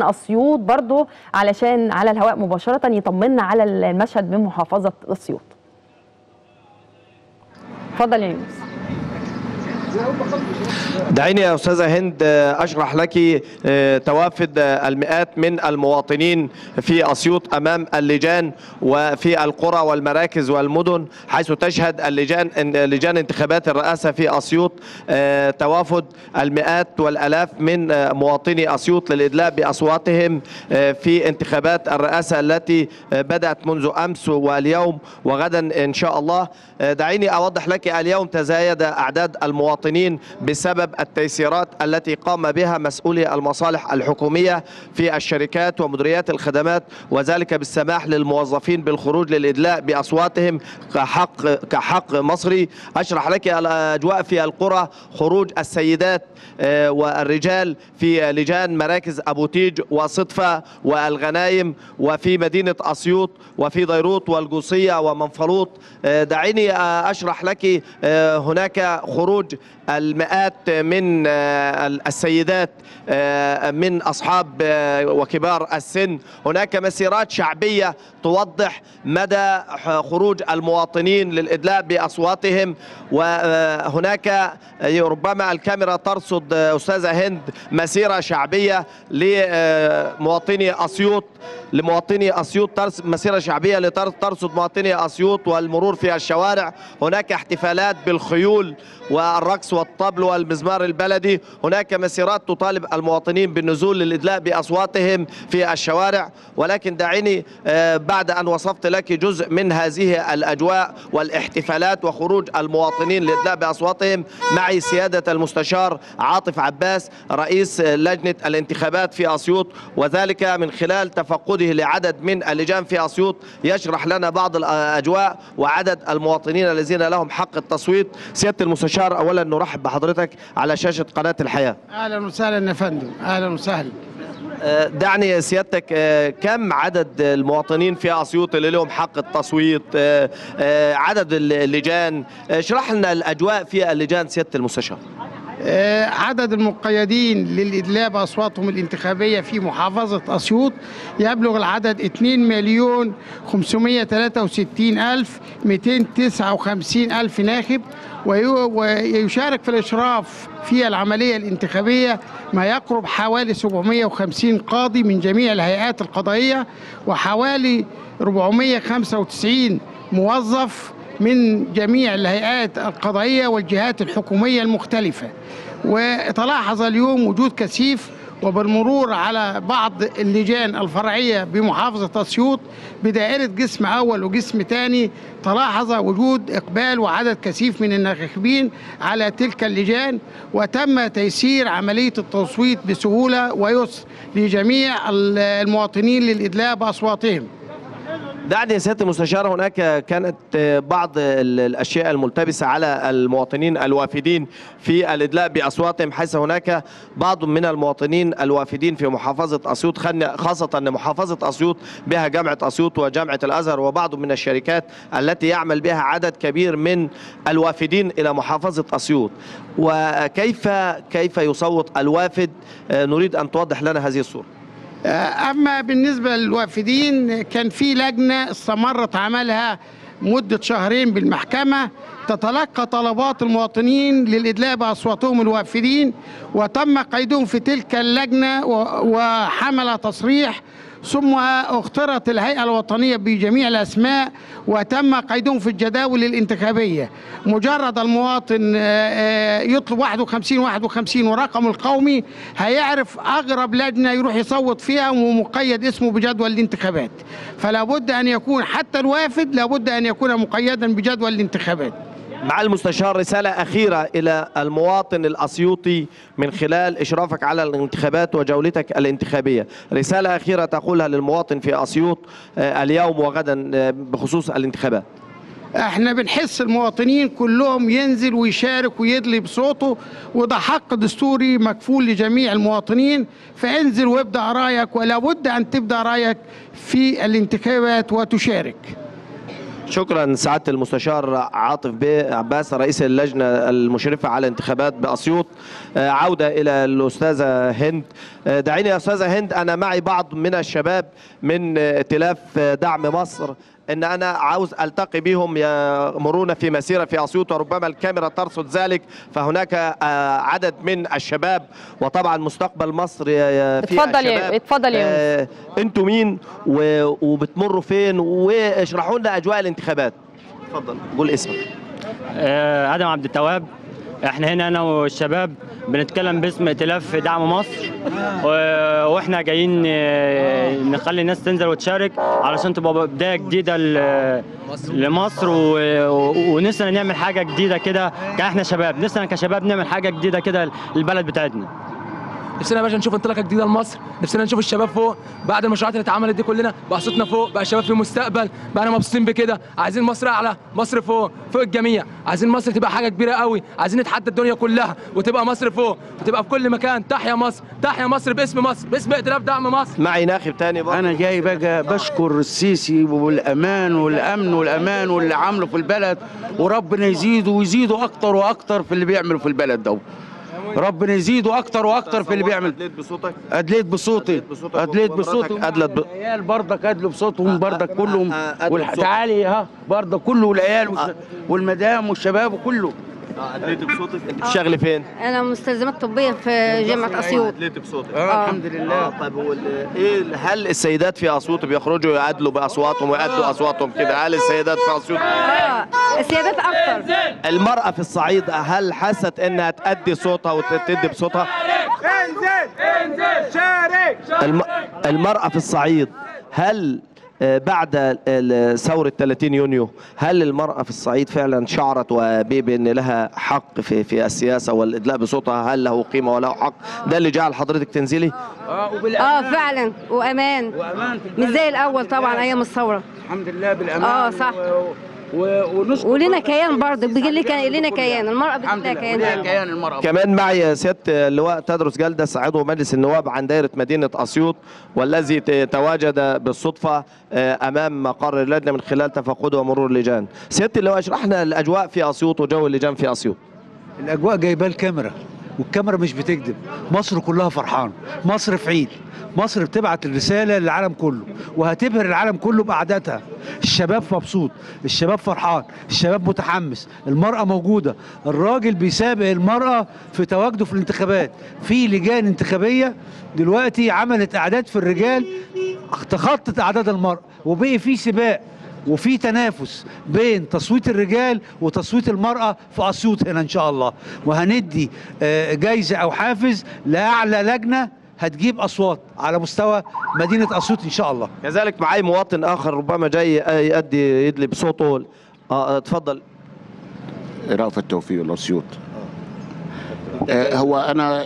اسيوط برضو علشان على الهواء مباشره يطمنا على المشهد من محافظه اسيوط اتفضل يا يونس دعيني يا أستاذة هند أشرح لك توافد المئات من المواطنين في أسيوط أمام اللجان وفي القرى والمراكز والمدن حيث تشهد اللجان لجان انتخابات الرئاسة في أسيوط توافد المئات والألاف من مواطني أسيوط للإدلاء بأصواتهم في انتخابات الرئاسة التي بدأت منذ أمس واليوم وغدا إن شاء الله دعيني أوضح لك اليوم تزايد أعداد المواطنين بسبب التيسيرات التي قام بها مسؤولي المصالح الحكومية في الشركات ومديريات الخدمات وذلك بالسماح للموظفين بالخروج للإدلاء بأصواتهم كحق كحق مصري أشرح لك الأجواء في القرى خروج السيدات والرجال في لجان مراكز أبو تيج وصدفة والغنايم وفي مدينة أسيوط وفي ديروت والقوصية ومنفلوط دعيني أشرح لك هناك خروج المئات من السيدات من أصحاب وكبار السن هناك مسيرات شعبية توضح مدى خروج المواطنين للإدلاء بأصواتهم وهناك ربما الكاميرا ترصد أستاذة هند مسيرة شعبية لمواطني أسيوط لمواطني أسيوط مسيرة شعبية لترصد مواطني أسيوط والمرور في الشوارع هناك احتفالات بالخيول والرقص والطبل والمزمار البلدي هناك مسيرات تطالب المواطنين بالنزول للإدلاء بأصواتهم في الشوارع ولكن دعيني بعد أن وصفت لك جزء من هذه الأجواء والاحتفالات وخروج المواطنين للإدلاء بأصواتهم معي سيادة المستشار عاطف عباس رئيس لجنة الانتخابات في أسيوط وذلك من خلال تفقده لعدد من اللجان في أسيوط يشرح لنا بعض الأجواء وعدد المواطنين الذين لهم حق التصويت سيادة المستشار أولا نرحب بحضرتك على شاشة قناة الحياة أهلا وسهلا يا فندم أهلا وسهلا دعني سيادتك كم عدد المواطنين في أسيوط اللي لهم حق التصويت عدد اللجان اشرح لنا الأجواء في اللجان سيادة المستشار عدد المقيدين للإدلاء بأصواتهم الانتخابية في محافظة أسيوط يبلغ العدد 2 مليون 563 ألف 259 ألف ناخب ويشارك في الإشراف في العملية الانتخابية ما يقرب حوالي 750 قاضي من جميع الهيئات القضائية وحوالي 495 موظف من جميع الهيئات القضائية والجهات الحكومية المختلفة وتلاحظ اليوم وجود كثيف وبالمرور على بعض اللجان الفرعية بمحافظة أسيوط بدائرة قسم أول وقسم ثاني تلاحظ وجود إقبال وعدد كثيف من الناخبين على تلك اللجان وتم تيسير عملية التصويت بسهولة ويسر لجميع المواطنين للإدلاء بأصواتهم دعني يا سياده المستشار هناك كانت بعض الاشياء الملتبسه على المواطنين الوافدين في الادلاء باصواتهم حيث هناك بعض من المواطنين الوافدين في محافظه اسيوط خاصه ان محافظه اسيوط بها جامعه اسيوط وجامعه الازهر وبعض من الشركات التي يعمل بها عدد كبير من الوافدين الى محافظه اسيوط وكيف كيف يصوت الوافد نريد ان توضح لنا هذه الصوره أما بالنسبة للوافدين كان في لجنة استمرت عملها مدة شهرين بالمحكمة تتلقى طلبات المواطنين للإدلاء بأصواتهم الوافدين وتم قيدهم في تلك اللجنة وحمل تصريح ثم اخترت الهيئة الوطنية بجميع الأسماء وتم قيدهم في الجداول الانتخابية مجرد المواطن يطلب 51 51 ورقم القومي هيعرف أقرب لجنة يروح يصوت فيها ومقيد اسمه بجدول الانتخابات فلا بد أن يكون حتى الوافد لابد أن يكون مقيدا بجدول الانتخابات مع المستشار رسالة أخيرة إلى المواطن الأسيوطي من خلال إشرافك على الانتخابات وجولتك الانتخابية رسالة أخيرة تقولها للمواطن في أسيوط اليوم وغدا بخصوص الانتخابات احنا بنحس المواطنين كلهم ينزل ويشارك ويدلي بصوته وده حق دستوري مكفول لجميع المواطنين فانزل وابدا رايك ولا بد ان تبدا رايك في الانتخابات وتشارك شكرا سعاده المستشار عاطف بيه عباس رئيس اللجنه المشرفه على الانتخابات باسيوط آه، عوده الى الاستاذه هند آه، دعيني يا استاذه هند انا معي بعض من الشباب من آه، ائتلاف آه، دعم مصر ان انا عاوز التقي بهم يمرون في مسيره في اسيوط وربما الكاميرا ترصد ذلك فهناك آه، عدد من الشباب وطبعا مستقبل مصر يا- يا في اتفضل يا- الشباب. اتفضل يا آه، انتوا مين و- وبتمروا فين واشرحوا لنا اجواء الانتخابات اتفضل قول اسمك آه، ادم عبد التواب احنا هنا انا والشباب بنتكلم باسم ائتلاف دعم مصر و- واحنا جايين آه، نخلي الناس تنزل وتشارك علشان تبقى بدايه جديده ل- لمصر و- و- ونفسنا نعمل حاجه جديده كده كاحنا شباب نفسنا كشباب نعمل حاجه جديده كده للبلد بتاعتنا نفسنا يا باشا نشوف انطلاقه جديده لمصر نفسنا نشوف الشباب فوق بعد المشروعات اللي اتعملت دي كلنا بقى صوتنا فوق بقى الشباب في مستقبل بقى مبسوطين بكده عايزين مصر اعلى مصر فوق فوق الجميع عايزين مصر تبقى حاجه كبيره قوي عايزين نتحدى الدنيا كلها وتبقى مصر فوق وتبقى في كل مكان تحيا مصر تحيا مصر باسم مصر باسم ائتلاف دعم مصر معي ناخب تاني برضه انا جاي بقى بشكر السيسي والامان والامن والامان واللي عامله في البلد وربنا يزيده ويزيده اكتر واكتر في اللي بيعمله في البلد ده ربنا يزيده اكتر واكتر في اللي بيعمل ادليت بصوتك ادليت بصوتي بصوتك ادليت ومراتك بصوتي أدلت ب- العيال برضك ادلوا بصوتهم برضك كلهم آه، أدلوا والح- بصوتهم. تعالي ها برضك كله والعيال والش- والمدام والشباب وكله ادليت بصوتك انت بتشتغلي فين؟ انا مستلزمات طبيه في جامعه اسيوط ادليت بصوتك اه الحمد لله اه طيب وال- ايه هل السيدات في اسيوط بيخرجوا يعدلوا باصواتهم ويأدوا اصواتهم كده هل السيدات في اسيوط اه السيادات اكتر المرأة في الصعيد هل حست انها تأدي صوتها وتدي بصوتها؟ الم... المرأة في الصعيد هل آه، بعد ال- ال- ثورة 30 يونيو هل المرأة في الصعيد فعلا شعرت وبي بأن لها حق في في السياسة والإدلاء بصوتها هل له قيمة وله حق ده اللي جعل حضرتك تنزلي اه اه وبالامان فعلا وامان وامان في مش البلد. زي الاول طبعا ايام الثوره الحمد لله بالامان آه، صح. و... و... ونشكر ولنا كيان برضه بيجي لنا لنا كيان المراه الحمد بتجي لها لله ولها كيان كيان المرأة كمان معي سيادة اللواء تدرس جلدس عضو مجلس النواب عن دائرة مدينة أسيوط والذي ت- تواجد بالصدفة آه، أمام مقر اللجنة من خلال تفقده ومرور اللجان سيادة اللواء اشرحنا الأجواء في أسيوط وجو اللجان في أسيوط الاجواء جايباه الكاميرا والكاميرا مش بتكذب مصر كلها فرحان مصر في عيد مصر بتبعت الرساله للعالم كله وهتبهر العالم كله باعدادها الشباب مبسوط الشباب فرحان الشباب متحمس المراه موجوده الراجل بيسابق المراه في تواجده في الانتخابات في لجان انتخابيه دلوقتي عملت اعداد في الرجال تخطت اعداد المراه وبقي في سباق وفي تنافس بين تصويت الرجال وتصويت المرأة في أسيوط هنا إن شاء الله وهندي آه، جايزة أو حافز لأعلى لجنة هتجيب أصوات على مستوى مدينة أسيوط إن شاء الله كذلك معي مواطن آخر ربما جاي آه، يؤدي يدلي بصوته آه، اتفضل رأفت توفيق الأسيوط آه، هو أنا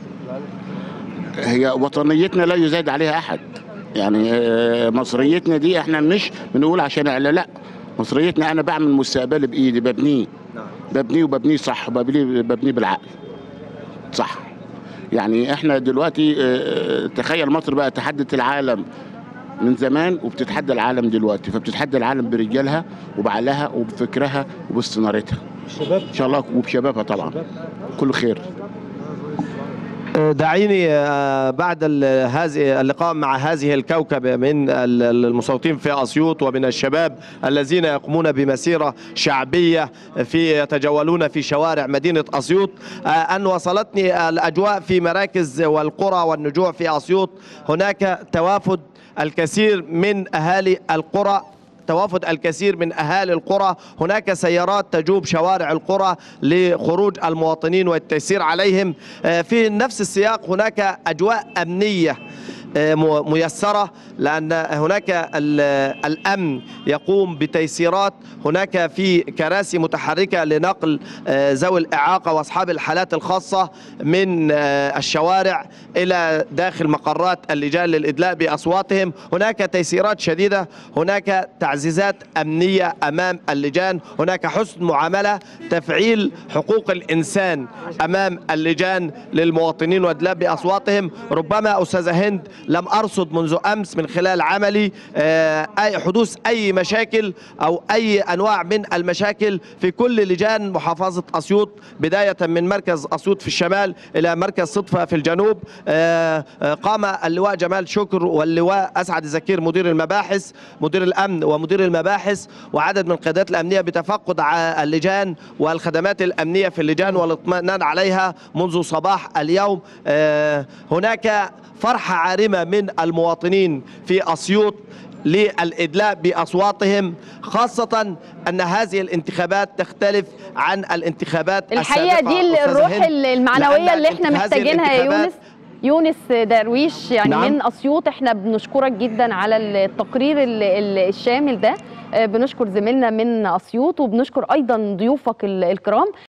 هي وطنيتنا لا يزاد عليها أحد يعني آه، مصريتنا دي احنا مش بنقول عشان لا لا مصريتنا أنا بعمل مستقبلي بإيدي ببنيه ببنيه وببنيه صح ببنيه ببنيه بالعقل صح يعني احنا دلوقتي آه، تخيل مصر بقى تحدت العالم من زمان وبتتحدى العالم دلوقتي فبتتحدى العالم برجالها وبعقلها وبفكرها وباستنارتها الشباب ان شاء الله وبشبابها طبعا كل خير دعيني آه، بعد ال- هذه اللقاء مع هذه الكوكبة من ال- المصوتين في أسيوط ومن الشباب الذين يقومون بمسيرة شعبية في يتجولون في شوارع مدينة أسيوط آه، أن وصلتني الأجواء في مراكز والقرى والنجوع في أسيوط هناك توافد الكثير من أهالي القرى توافد الكثير من أهالي القرى هناك سيارات تجوب شوارع القرى لخروج المواطنين والتيسير عليهم آه، في نفس السياق هناك أجواء أمنية آه، م- ميسرة لأن هناك ال- الأمن يقوم بتيسيرات هناك في كراسي متحركة لنقل آه، ذوي الإعاقة وأصحاب الحالات الخاصة من آه، الشوارع إلى داخل مقرات اللجان للإدلاء بأصواتهم هناك تيسيرات شديدة هناك تعزيزات أمنية أمام اللجان هناك حسن معاملة تفعيل حقوق الإنسان أمام اللجان للمواطنين وإدلاء بأصواتهم ربما أستاذة هند لم ارصد منذ امس من خلال عملي آه، اي حدوث اي مشاكل او اي انواع من المشاكل في كل لجان محافظه اسيوط بدايه من مركز اسيوط في الشمال الى مركز صدفه في الجنوب آه، آه، قام اللواء جمال شكر واللواء اسعد الزكير مدير المباحث مدير الامن ومدير المباحث وعدد من القيادات الامنيه بتفقد ع- اللجان والخدمات الامنيه في اللجان والاطمئنان عليها منذ صباح اليوم آه، هناك فرحه عارمه من المواطنين في اسيوط للإدلاء بأصواتهم خاصة أن هذه الانتخابات تختلف عن الانتخابات الحقيقه السابقة دي أستاذة الروح هند، المعنويه لأن اللي احنا هذه محتاجينها يا الانتخابات يونس يونس درويش يعني نعم. من اسيوط احنا بنشكرك جدا على التقرير ال- ال- الشامل ده آه، بنشكر زميلنا من اسيوط وبنشكر ايضا ضيوفك ال- الكرام